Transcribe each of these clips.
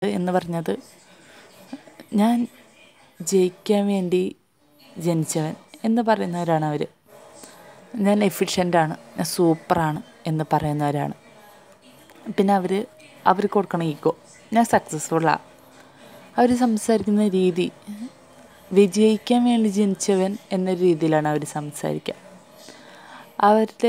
എന്ന് പറഞ്ഞത് ഞാൻ ജയിക്കാൻ വേണ്ടി ജനിച്ചവൻ എന്ന് പറയുന്നവരാണ് അവർ ഞാൻ എഫിഷ്യൻ്റാണ് ഞാൻ സൂപ്പറാണ് എന്ന് പറയുന്നവരാണ് പിന്നെ അവർ അവർ കൊടുക്കണ ഈഗോ ഞാൻ സക്സസ്ഫുള്ളാണ് അവർ സംസാരിക്കുന്ന രീതി വിജയിക്കാൻ വേണ്ടി ജനിച്ചവൻ എന്ന രീതിയിലാണ് അവർ സംസാരിക്കുക അവരുടെ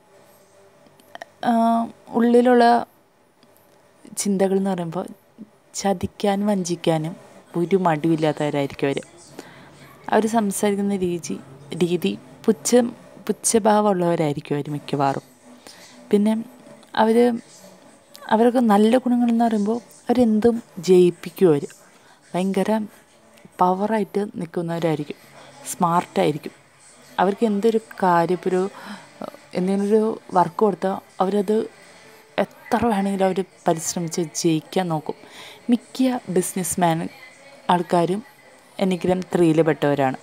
ഉള്ളിലുള്ള ചിന്തകൾ എന്ന് പറയുമ്പോൾ ചതിക്കാനും വഞ്ചിക്കാനും ഒരു മടിയില്ലാത്തവരായിരിക്കും അവർ അവർ സംസാരിക്കുന്ന രീതി രീതി പുച്ഛം പുച്ഛഭാവമുള്ളവരായിരിക്കും അവർ മിക്കവാറും പിന്നെ അവർ അവർക്ക് നല്ല ഗുണങ്ങളെന്ന് പറയുമ്പോൾ അവരെന്തും ജയിപ്പിക്കും അവർ ഭയങ്കര പവറായിട്ട് നിൽക്കുന്നവരായിരിക്കും സ്മാർട്ടായിരിക്കും അവർക്ക് എന്തൊരു കാര്യം ഇപ്പോൾ ഒരു എന്തെങ്കിലും ഒരു വർക്ക് കൊടുത്താൽ അവരത് എത്ര വേണമെങ്കിലും അവർ പരിശ്രമിച്ച് ജയിക്കാൻ നോക്കും മിക്ക ബിസിനസ് മാൻ ആൾക്കാരും എനിഗ്രം ത്രീയിൽ പെട്ടവരാണ്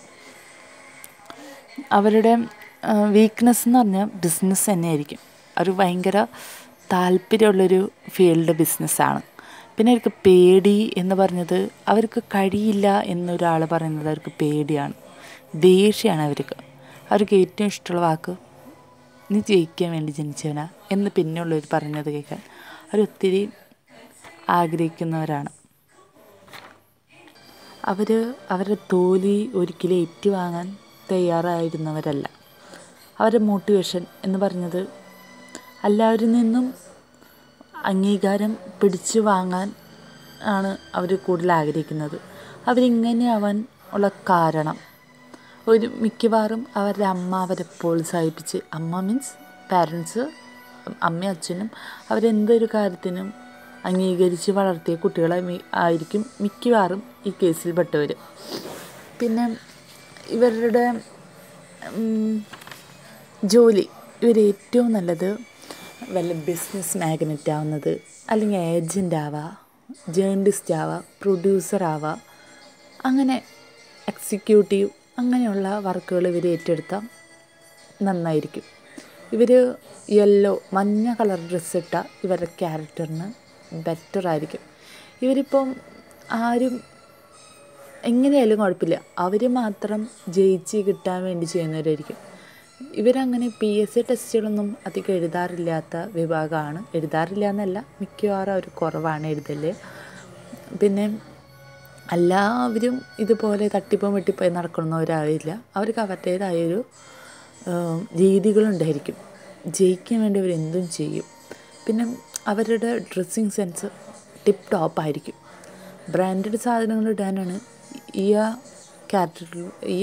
അവരുടെ വീക്ക്നെസ് എന്ന് പറഞ്ഞാൽ ബിസിനസ് തന്നെയായിരിക്കും അവർ ഭയങ്കര താല്പര്യമുള്ളൊരു ഫീൽഡ് ബിസിനസ്സാണ് പിന്നെ അവർക്ക് പേടി എന്ന് പറഞ്ഞത് അവർക്ക് കഴിയില്ല എന്നൊരാൾ പറയുന്നത് അവർക്ക് പേടിയാണ് ദേഷ്യമാണ് അവർക്ക് അവർക്ക് ഏറ്റവും ഇഷ്ടമുള്ള വാക്ക് നീ ജയിക്കാൻ വേണ്ടി ജനിച്ചവനാ എന്ന് പിന്നെയുള്ളവർ പറഞ്ഞത് കേൾക്കാൻ അവരൊത്തിരി ആഗ്രഹിക്കുന്നവരാണ് അവർ അവരുടെ തോൽവി ഒരിക്കലും ഏറ്റുവാങ്ങാൻ തയ്യാറായിരുന്നവരല്ല അവരുടെ മോട്ടിവേഷൻ എന്ന് പറഞ്ഞത് എല്ലാവരിൽ നിന്നും അംഗീകാരം പിടിച്ചു വാങ്ങാൻ ആണ് അവർ കൂടുതൽ ആഗ്രഹിക്കുന്നത് അവരിങ്ങനെ ആവാൻ ഉള്ള കാരണം ഒരു മിക്കവാറും അവരുടെ അമ്മ അവരെ പ്രോത്സാഹിപ്പിച്ച് അമ്മ മീൻസ് പാരൻസ് അമ്മയും അച്ഛനും അവരെന്തൊരു കാര്യത്തിനും അംഗീകരിച്ച് വളർത്തിയ കുട്ടികളെ ആയിരിക്കും മിക്കവാറും ഈ കേസിൽ പെട്ടവർ പിന്നെ ഇവരുടെ ജോലി ഇവർ ഏറ്റവും നല്ലത് വല്ല ബിസിനസ് മാഗ്നറ്റ് ആവുന്നത് അല്ലെങ്കിൽ ഏജൻ്റ് ആവാം ജേർണലിസ്റ്റ് ആവാം പ്രൊഡ്യൂസർ ആവാം അങ്ങനെ എക്സിക്യൂട്ടീവ് അങ്ങനെയുള്ള വർക്കുകൾ ഇവർ ഏറ്റെടുത്താൽ നന്നായിരിക്കും ഇവർ യെല്ലോ മഞ്ഞ കളർ ഡ്രസ്സ് ഇട്ടാൽ ഇവരുടെ ക്യാരക്ടറിന് ബെറ്റർ ആയിരിക്കും ഇവരിപ്പം ആരും എങ്ങനെയായാലും കുഴപ്പമില്ല അവർ മാത്രം ജയിച്ച് കിട്ടാൻ വേണ്ടി ചെയ്യുന്നവരായിരിക്കും ഇവരങ്ങനെ പി എസ് സി ടെസ്റ്റുകളൊന്നും അധികം എഴുതാറില്ലാത്ത വിഭാഗമാണ് എഴുതാറില്ല എന്നല്ല മിക്കവാറും അവർ കുറവാണ് എഴുതൽ പിന്നെ എല്ലാവരും ഇതുപോലെ തട്ടിപ്പും വെട്ടിപ്പോയി നടക്കുന്നവരാവില്ല അവർക്ക് അവരുടേതായൊരു രീതികളുണ്ടായിരിക്കും ജയിക്കാൻ വേണ്ടി അവർ എന്തും ചെയ്യും പിന്നെ അവരുടെ ഡ്രസ്സിങ് സെൻസ് ടിപ്പ് ടോപ്പ് ആയിരിക്കും ബ്രാൻഡഡ് സാധനങ്ങൾ ഇടാനാണ് ഈ ക്യാരക്ടറിൽ ഈ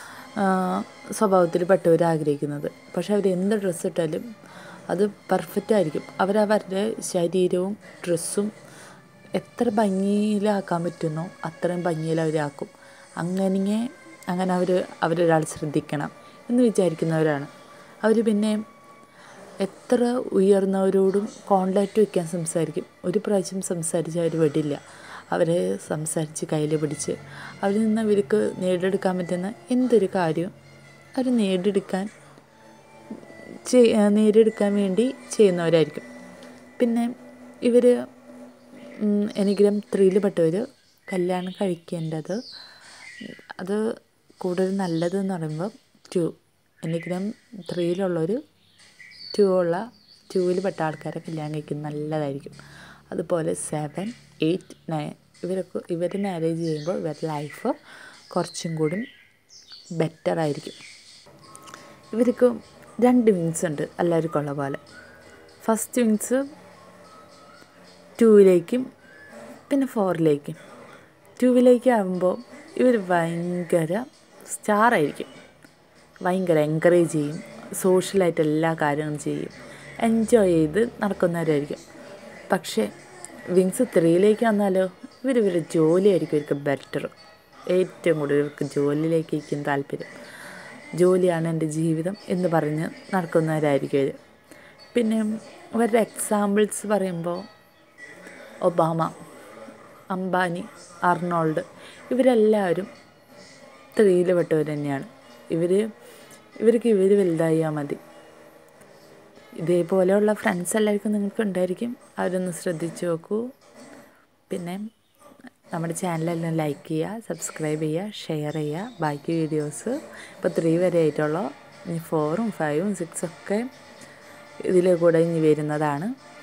സ്വഭാവത്തിൽ പെട്ടവർ ആഗ്രഹിക്കുന്നത് പക്ഷെ അവർ എന്ത് ഡ്രസ്സ് ഇട്ടാലും അത് പെർഫെക്റ്റ് ആയിരിക്കും അവരവരുടെ ശരീരവും ഡ്രസ്സും എത്ര ഭംഗിയിലാക്കാൻ പറ്റുന്നോ അത്രയും ഭംഗിയിൽ അവരാക്കും അങ്ങനെ അങ്ങനെ അവർ അവരൊരാൾ ശ്രദ്ധിക്കണം എന്ന് വിചാരിക്കുന്നവരാണ് അവർ പിന്നെ എത്ര ഉയർന്നവരോടും കോണ്ടാക്റ്റ് വയ്ക്കാൻ സംസാരിക്കും ഒരു പ്രാവശ്യം സംസാരിച്ച് അവർ വിടില്ല അവരെ സംസാരിച്ച് കയ്യിൽ പിടിച്ച് അവരിൽ നിന്ന് ഇവർക്ക് നേടിയെടുക്കാൻ പറ്റുന്ന എന്തൊരു കാര്യവും അവർ നേടിയെടുക്കാൻ നേടിയെടുക്കാൻ വേണ്ടി ചെയ്യുന്നവരായിരിക്കും പിന്നെ ഇവർ എനിഗ്രം ത്രീയിൽ പെട്ടവർ കല്യാണം കഴിക്കേണ്ടത് അത് കൂടുതൽ നല്ലതെന്ന് പറയുമ്പോൾ ടു എനിഗ്രം ത്രീയിലുള്ളൊരു ടു ഉള്ള ടൂവിൽ പെട്ട ആൾക്കാരെ കല്യാണം കഴിക്കുന്നത് നല്ലതായിരിക്കും അതുപോലെ സെവൻ എയ്റ്റ് നയൻ ഇവരൊക്കെ ഇവർ മാരേജ് ചെയ്യുമ്പോൾ ഇവരുടെ ലൈഫ് കുറച്ചും കൂടി ബെറ്റർ ആയിരിക്കും ഇവർക്ക് രണ്ട് വിങ്സ് ഉണ്ട് എല്ലാവർക്കും ഉള്ള പോലെ ഫസ്റ്റ് വിങ്സ് ടൂവിലേക്കും പിന്നെ ഫോറിലേക്കും ടൂവിലേക്ക് ആകുമ്പോൾ ഇവർ ഭയങ്കര സ്റ്റാർ ആയിരിക്കും ഭയങ്കര എൻകറേജ് ചെയ്യും സോഷ്യലായിട്ട് എല്ലാ കാര്യങ്ങളും ചെയ്യും എൻജോയ് ചെയ്ത് നടക്കുന്നവരായിരിക്കും പക്ഷേ വിങ്സ് ത്രീയിലേക്ക് വന്നാലോ ഇവർ ഇവരുടെ ജോലിയായിരിക്കും ഇവർക്ക് ബെറ്റർ ഏറ്റവും കൂടുതൽ ഇവർക്ക് ജോലിയിലേക്കായിരിക്കും താല്പര്യം ജോലിയാണ് എൻ്റെ ജീവിതം എന്ന് പറഞ്ഞ് നടക്കുന്നവരായിരിക്കും ഇവർ പിന്നെ ഇവരുടെ എക്സാമ്പിൾസ് പറയുമ്പോൾ ഒബാമ അംബാനി അർണോൾഡ് ഇവരെല്ലാവരും ത്രീയിൽ പെട്ടവർ തന്നെയാണ് ഇവർ ഇവർക്ക് ഇവർ വലുതായാൽ മതി ഇതേപോലെയുള്ള ഫ്രണ്ട്സ് എല്ലാവർക്കും നിങ്ങൾക്ക് ഉണ്ടായിരിക്കും അവരൊന്ന് ശ്രദ്ധിച്ച് നോക്കൂ പിന്നെ നമ്മുടെ ചാനലെല്ലാം ലൈക്ക് ചെയ്യുക സബ്സ്ക്രൈബ് ചെയ്യുക ഷെയർ ചെയ്യുക ബാക്കി വീഡിയോസ് ഇപ്പോൾ ത്രീ വരെ ആയിട്ടുള്ളൂ ഇനി ഫോറും ഫൈവും സിക്സും ഒക്കെ ഇതിൽ കൂടെ ഇനി വരുന്നതാണ്